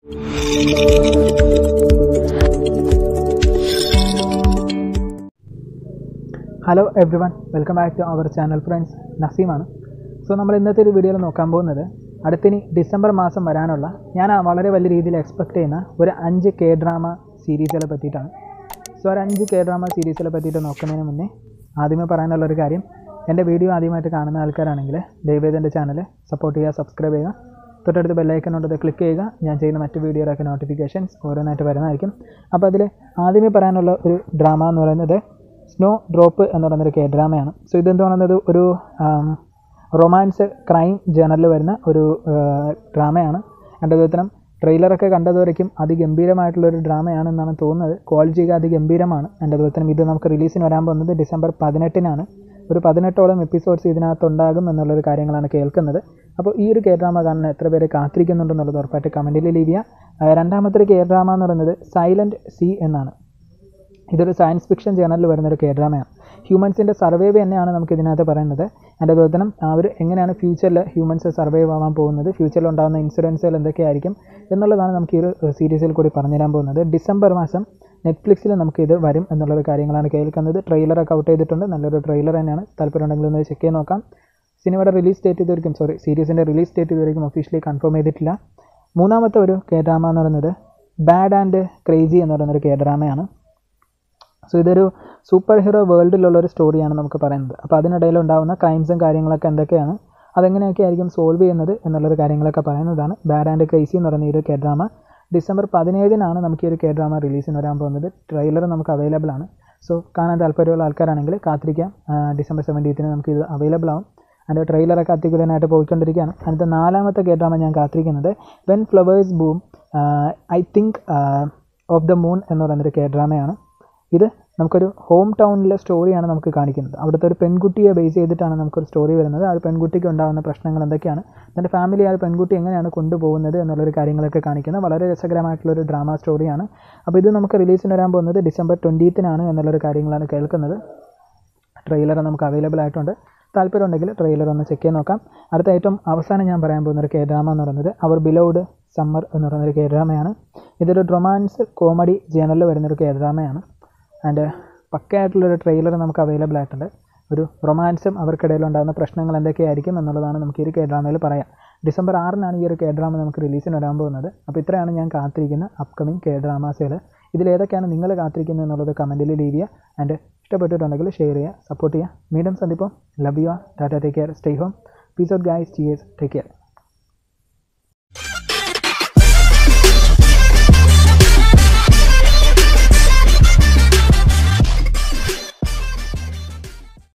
hello everyone welcome back to our channel friends നസീമാണ് so നമ്മൾ ഇന്നത്തെ ഒരു വീഡിയോയിൽ നോക്കാൻ പോകുന്നത് അടുത്തിനി ഡിസംബർ മാസം വരാനുള്ള ഞാൻ ആ വളരെ വലിയ രീതിയിൽ എക്സ്പെക്ട് ചെയ്യുന്ന ഒരു അഞ്ച് കെ ഡ്രാമ സീരീസുകളെ പറ്റിയിട്ടാണ് സോ ഒരു അഞ്ച് കെ ഡ്രാമ സീരീസുകളെ പറ്റിയിട്ട് നോക്കുന്നതിന് മുന്നേ ആദ്യമേ പറയാനുള്ള ഒരു കാര്യം എൻ്റെ വീഡിയോ ആദ്യമായിട്ട് കാണുന്ന ആൾക്കാരാണെങ്കിൽ ദയവേദ എൻ്റെ ചാനൽ സപ്പോർട്ട് ചെയ്യുക സബ്സ്ക്രൈബ് ചെയ്യുക തൊട്ടടുത്ത് ബെല്ലൈക്കനോട് ക്ലിക്ക് ചെയ്യുക ഞാൻ ചെയ്യുന്ന മറ്റ് വീഡിയോയിലൊക്കെ നോട്ടിഫിക്കേഷൻസ് ഓരോന്നായിട്ട് വരുന്നതായിരിക്കും അപ്പോൾ അതിൽ ആദ്യമേ പറയാനുള്ള ഒരു ഡ്രാമ എന്ന് പറയുന്നത് സ്നോ ഡ്രോപ്പ് എന്ന് പറയുന്നൊരു കെ ഡ്രാമയാണ് സോ ഇതെന്ത് പറയുന്നത് ഒരു റൊമാൻസ് ക്രൈം ജേണലിൽ വരുന്ന ഒരു ഡ്രാമയാണ് എൻ്റെ വിധത്തിലും ട്രെയിലറൊക്കെ കണ്ടതുവരയ്ക്കും അതിഗംഭീരമായിട്ടുള്ളൊരു ഡ്രാമയാണെന്നാണ് തോന്നുന്നത് ക്വാളിറ്റിയൊക്കെ അതിഗംഭീരമാണ് എൻ്റെ വിധത്തിലും ഇത് നമുക്ക് റിലീസിന് വരാൻ പോകുന്നത് ഡിസംബർ പതിനെട്ടിനാണ് ഒരു പതിനെട്ടോളം എപ്പിസോഡ്സ് ഇതിനകത്ത് ഉണ്ടാകും എന്നുള്ളൊരു കാര്യങ്ങളാണ് കേൾക്കുന്നത് അപ്പോൾ ഈ ഒരു കെ ഡ്രാമ കാണാൻ എത്ര പേര് കാത്തിരിക്കുന്നുണ്ടെന്നുള്ളത് ഉറപ്പായിട്ട് കമൻറ്റിൽ ലീവ് ചെയ്യുക രണ്ടാമത്തെ ഒരു കെ ഡ്രാമ എന്ന് പറയുന്നത് സൈലൻറ്റ് സി എന്നാണ് ഇതൊരു സയൻസ് ഫിക്ഷൻ ജേണലിൽ വരുന്നൊരു കെ ഡ്രാമയാണ് ഹ്യൂമൻസിൻ്റെ സർവൈവ് തന്നെയാണ് നമുക്ക് ഇതിനകത്ത് പറയുന്നത് അതിൻ്റെ അതുപോലെ അവർ എങ്ങനെയാണ് ഫ്യൂച്ചറിൽ ഹ്യൂമൻസ് സർവൈവ് ആവാൻ പോകുന്നത് ഫ്യൂച്ചറിൽ ഉണ്ടാകുന്ന ഇൻസിഡൻസുകൾ എന്തൊക്കെയായിരിക്കും എന്നുള്ളതാണ് നമുക്ക് ഈ ഒരു സീരീസിൽ കൂടി പറഞ്ഞുതരാൻ പോകുന്നത് ഡിസംബർ മാസം നെറ്റ്ഫ്ലിക്സിൽ നമുക്ക് ഇത് വരും എന്നുള്ളൊരു കാര്യങ്ങളാണ് കേൾക്കുന്നത് ട്രെയിലറൊക്കെ ഔട്ട് ചെയ്തിട്ടുണ്ട് നല്ലൊരു ട്രെയിലർ തന്നെയാണ് താല്പര്യമുണ്ടെങ്കിൽ ഒന്ന് ചെക്ക് ചെയ്ത് നോക്കാം സിനിമയുടെ റിലീസ് ഡേറ്റ് ഇതുവരെയും സോറി സീരീസിൻ്റെ റിലീസ് ഡേറ്റ് ഇതുവരെയും ഒഫീഷ്യലി കൺഫേം ചെയ്തിട്ടില്ല മൂന്നാമത്തെ ഒരു കെ ഡ്രാമ എന്ന് പറയുന്നത് ബാഡ് ആൻഡ് ക്രേസി എന്ന് പറയുന്നൊരു കെ ഡ്രാമയാണ് സോ ഇതൊരു സൂപ്പർ ഹീറോ വേൾഡിലുള്ള ഒരു സ്റ്റോറിയാണ് നമുക്ക് പറയുന്നത് അപ്പോൾ അതിനിടയിൽ ഉണ്ടാകുന്ന ക്രൈംസും കാര്യങ്ങളൊക്കെ എന്തൊക്കെയാണ് അതെങ്ങനെയൊക്കെ ആയിരിക്കും സോൾവ് ചെയ്യുന്നത് എന്നുള്ളൊരു കാര്യങ്ങളൊക്കെ പറയുന്നതാണ് ബാഡ് ആൻഡ് ക്രൈസി എന്ന് പറയുന്ന ഈ ഒരു കെ ഡ്രാമ ഡിസംബർ പതിനേഴിനാണ് നമുക്ക് ഈ ഒരു കെ ഡ്രാമ റിലീസിന് വരാൻ പോകുന്നത് ട്രെയിലർ നമുക്ക് അവൈലബിൾ ആണ് സോ കാണാൻ താല്പര്യമുള്ള ആൾക്കാരാണെങ്കിൽ കാത്തിരിക്കാം ഡിസംബർ സെവൻറ്റീത്തിന് നമുക്ക് ഇത് അവൈലബിൾ ആവും അതിൻ്റെ ട്രെയിലറൊക്കെ അത്തിക്കുലനായിട്ട് പോയിക്കൊണ്ടിരിക്കുകയാണ് അതിൻ്റെ നാലാമത്തെ കെ ഡ്രാമ ഞാൻ കാത്തിരിക്കുന്നത് when flowers bloom I think of the moon എന്ന് പറയുന്നൊരു കെ ഡ്രാമയാണ് ഇത് നമുക്കൊരു ഹോം ടൗണിലെ സ്റ്റോറിയാണ് നമുക്ക് കാണിക്കുന്നത് അവിടുത്തെ ഒരു പെൺകുട്ടിയെ ബേസ് ചെയ്തിട്ടാണ് നമുക്കൊരു സ്റ്റോറി വരുന്നത് ആ ഒരു പെൺകുട്ടിക്ക് ഉണ്ടാകുന്ന പ്രശ്നങ്ങൾ എന്തൊക്കെയാണ് തൻ്റെ ഫാമിലി ആ ഒരു പെൺകുട്ടി എങ്ങനെയാണ് കൊണ്ടുപോകുന്നത് എന്നുള്ളൊരു കാര്യങ്ങളൊക്കെ കാണിക്കുന്ന വളരെ രസകരമായിട്ടുള്ളൊരു ഡ്രാമ സ്റ്റോറിയാണ് അപ്പോൾ ഇത് നമുക്ക് റിലീസിന് വരാൻ പോകുന്നത് ഡിസംബർ ട്വൻറ്റീത്തിനാണ് എന്നുള്ളൊരു കാര്യങ്ങളാണ് കേൾക്കുന്നത് ട്രെയിലർ നമുക്ക് അവൈലബിൾ ആയിട്ടുണ്ട് താല്പര്യമുണ്ടെങ്കിൽ ട്രെയിലർ ഒന്ന് ചെക്ക് ചെയ്ത് നോക്കാം അടുത്ത ഏറ്റവും അവസാനം ഞാൻ പറയാൻ പോകുന്ന ഒരു കെ ഡ്രാമ എന്ന് പറയുന്നത് അവർ ബിലൗഡ് സമ്മർ എന്ന് പറയുന്നൊരു കെ ഡ്രാമയാണ് ഇതൊരു റൊമാൻസ് കോമഡി ജേണലിൽ വരുന്നൊരു കെ ഡ്രാമയാണ് ആൻഡ് പക്കയായിട്ടുള്ളൊരു ട്രെയിലർ നമുക്ക് അവൈലബിൾ ആയിട്ടുണ്ട് ഒരു റൊമാൻസും അവർക്കിടയിൽ ഉണ്ടാകുന്ന പ്രശ്നങ്ങൾ എന്തൊക്കെയായിരിക്കും എന്നുള്ളതാണ് നമുക്ക് ഈ ഒരു കെ ഡ്രാമയിൽ പറയാം ഡിസംബർ ആറിനാണ് ഈ ഒരു കെ ഡ്രാമ നമുക്ക് റിലീസിന് വരാൻ പോകുന്നത് അപ്പോൾ ഇത്രയാണ് ഞാൻ കാത്തിരിക്കുന്ന അപ്കമിങ് കെ ഡ്രാമാസുകൾ ഇതിലേതൊക്കെയാണ് നിങ്ങൾ കാത്തിരിക്കുന്നത് എന്നുള്ളത് കമൻറ്റിൽ ലീവ് ചെയ്യുക ആൻഡ് ഇഷ്ടപ്പെട്ടിട്ടുണ്ടെങ്കിൽ ഷെയർ ചെയ്യുക സപ്പോർട്ട് ചെയ്യുക മീഡിയം സന്ദിപ്പം love you tata take care stay home peace out guys cheers take care